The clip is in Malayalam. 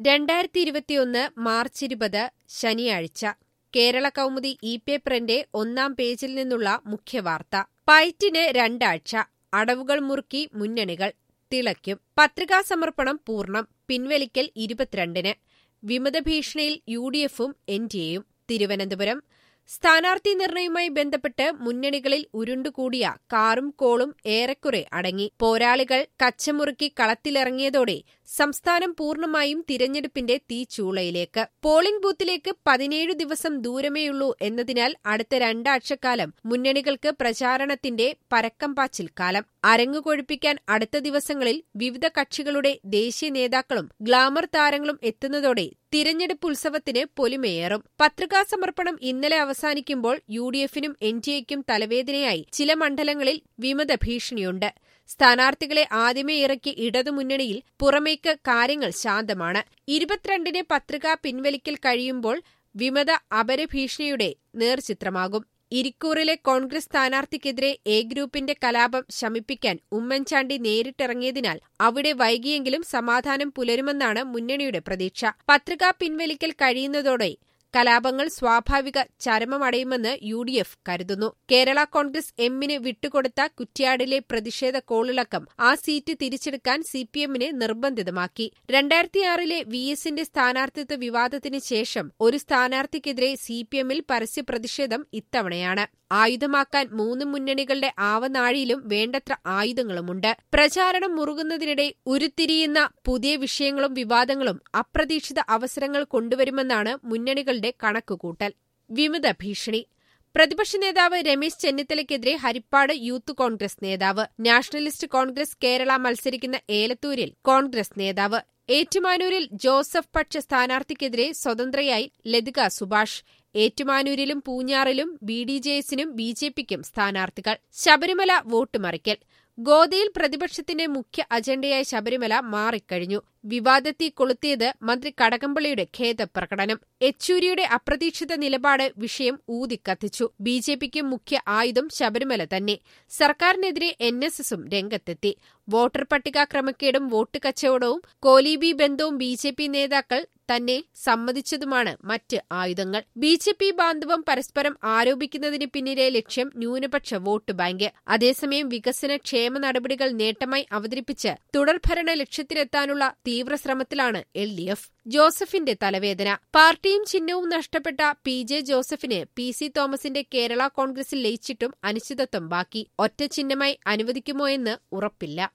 രണ്ടായിരത്തി ഇരുപത്തിയൊന്ന് മാർച്ച് ഇരുപത് ശനിയാഴ്ച കേരള കൗമുദി ഇ പേപ്പറിന്റെ ഒന്നാം പേജിൽ നിന്നുള്ള മുഖ്യവാർത്ത പയറ്റിന് രണ്ടാഴ്ച അടവുകൾ മുറുക്കി മുന്നണികൾ തിളയ്ക്കും പത്രികാ സമർപ്പണം പൂർണ്ണം പിൻവലിക്കൽ ഇരുപത്തിരണ്ടിന് വിമത ഭീഷണിയിൽ യു ഡി എഫും എൻ ഡി എയും തിരുവനന്തപുരം സ്ഥാനാർത്ഥി നിർണയവുമായി ബന്ധപ്പെട്ട് മുന്നണികളിൽ ഉരുണ്ടുകൂടിയ കാറും കോളും ഏറെക്കുറെ അടങ്ങി പോരാളികൾ കച്ചമുറുക്കി കളത്തിലിറങ്ങിയതോടെ സംസ്ഥാനം പൂർണ്ണമായും തിരഞ്ഞെടുപ്പിന്റെ തീച്ചൂളയിലേക്ക് പോളിംഗ് ബൂത്തിലേക്ക് പതിനേഴു ദിവസം ദൂരമേയുള്ളൂ എന്നതിനാൽ അടുത്ത രണ്ടാഴ്ചക്കാലം മുന്നണികൾക്ക് പ്രചാരണത്തിന്റെ പരക്കം പാച്ചിൽ കാലം അരങ്ങുകൊഴിപ്പിക്കാൻ അടുത്ത ദിവസങ്ങളിൽ വിവിധ കക്ഷികളുടെ ദേശീയ നേതാക്കളും ഗ്ലാമർ താരങ്ങളും എത്തുന്നതോടെ തിരഞ്ഞെടുപ്പ് ഉത്സവത്തിന് പൊലിമയേറും പത്രികാ സമർപ്പണം ഇന്നലെ അവസാനിക്കുമ്പോൾ യു ഡി എഫിനും എൻ ഡി എക്കും തലവേദനയായി ചില മണ്ഡലങ്ങളിൽ വിമത ഭീഷണിയുണ്ട് സ്ഥാനാർത്ഥികളെ ആദ്യമേ ഇറക്കി ഇടതുമുന്നണിയിൽ പുറമേക്ക് കാര്യങ്ങൾ ശാന്തമാണ് ഇരുപത്തിരണ്ടിന് പത്രിക പിൻവലിക്കൽ കഴിയുമ്പോൾ വിമത അപരഭീഷണിയുടെ നേർചിത്രമാകും ഇരിക്കൂറിലെ കോൺഗ്രസ് സ്ഥാനാർത്ഥിക്കെതിരെ എ ഗ്രൂപ്പിന്റെ കലാപം ശമിപ്പിക്കാൻ ഉമ്മൻചാണ്ടി നേരിട്ടിറങ്ങിയതിനാൽ അവിടെ വൈകിയെങ്കിലും സമാധാനം പുലരുമെന്നാണ് മുന്നണിയുടെ പ്രതീക്ഷ പത്രികാ പിൻവലിക്കൽ കഴിയുന്നതോടെ കലാപങ്ങൾ സ്വാഭാവിക ചരമമടയുമെന്ന് യു ഡി എഫ് കരുതുന്നു കേരള കോൺഗ്രസ് എമ്മിന് വിട്ടുകൊടുത്ത കുറ്റ്യാടിലെ പ്രതിഷേധ കോളിളക്കം ആ സീറ്റ് തിരിച്ചെടുക്കാൻ സി പി എമ്മിനെ നിർബന്ധിതമാക്കി രണ്ടായിരത്തിയാറിലെ വി എസിന്റെ സ്ഥാനാർത്ഥിത്വ വിവാദത്തിന് ശേഷം ഒരു സ്ഥാനാർത്ഥിക്കെതിരെ സി പി എമ്മിൽ പരസ്യ പ്രതിഷേധം ഇത്തവണയാണ് ആയുധമാക്കാൻ മൂന്ന് മുന്നണികളുടെ ആവനാഴിയിലും വേണ്ടത്ര ആയുധങ്ങളുമുണ്ട് പ്രചാരണം മുറുകുന്നതിനിടെ ഉരുത്തിരിയുന്ന പുതിയ വിഷയങ്ങളും വിവാദങ്ങളും അപ്രതീക്ഷിത അവസരങ്ങൾ കൊണ്ടുവരുമെന്നാണ് മുന്നണികളുടെ കണക്കുകൂട്ടൽ വിമത ഭീഷണി പ്രതിപക്ഷ നേതാവ് രമേശ് ചെന്നിത്തലയ്ക്കെതിരെ ഹരിപ്പാട് യൂത്ത് കോൺഗ്രസ് നേതാവ് നാഷണലിസ്റ്റ് കോൺഗ്രസ് കേരള മത്സരിക്കുന്ന ഏലത്തൂരിൽ കോൺഗ്രസ് നേതാവ് ഏറ്റുമാനൂരിൽ ജോസഫ് പക്ഷ സ്ഥാനാർത്ഥിക്കെതിരെ സ്വതന്ത്രയായി ലതിക സുഭാഷ് ഏറ്റുമാനൂരിലും പൂഞ്ഞാറിലും ബി ഡി ജെ എസിനും ബി ജെ പിക്കും സ്ഥാനാർത്ഥികൾ ശബരിമല വോട്ട് മറിക്കൽ ഗോദയിൽ പ്രതിപക്ഷത്തിന്റെ മുഖ്യ അജണ്ടയായ ശബരിമല മാറിക്കഴിഞ്ഞു വിവാദത്തിൽ കൊളുത്തിയത് മന്ത്രി കടകംപള്ളിയുടെ ഖേദപ്രകടനം യെച്ചൂരിയുടെ അപ്രതീക്ഷിത നിലപാട് വിഷയം ഊതിക്കത്തിച്ചു ബി ജെ പിക്ക് മുഖ്യ ആയുധം ശബരിമല തന്നെ സർക്കാരിനെതിരെ എൻ എസ് എസും രംഗത്തെത്തി വോട്ടർ പട്ടിക ക്രമക്കേടും വോട്ട് കച്ചവടവും കോലീബി ബന്ധവും ബി ജെ പി നേതാക്കൾ തന്നെ സമ്മതിച്ചതുമാണ് മറ്റ് ആയുധങ്ങൾ ബി ജെ പി ബാന്ധവം പരസ്പരം ആരോപിക്കുന്നതിന് പിന്നിലെ ലക്ഷ്യം ന്യൂനപക്ഷ വോട്ട് ബാങ്ക് അതേസമയം വികസന ക്ഷേമ നടപടികൾ നേട്ടമായി അവതരിപ്പിച്ച് തുടർഭരണ ലക്ഷ്യത്തിലെത്താനുള്ള തീവ്രശ്രമത്തിലാണ് എൽ ഡി എഫ് ജോസഫിന്റെ തലവേദന പാർട്ടിയും ചിഹ്നവും നഷ്ടപ്പെട്ട പി ജെ ജോസഫിന് പി സി തോമസിന്റെ കേരള കോൺഗ്രസിൽ ലയിച്ചിട്ടും അനിശ്ചിതത്വം ബാക്കി ഒറ്റ ചിഹ്നമായി അനുവദിക്കുമോ എന്ന് ഉറപ്പില്ല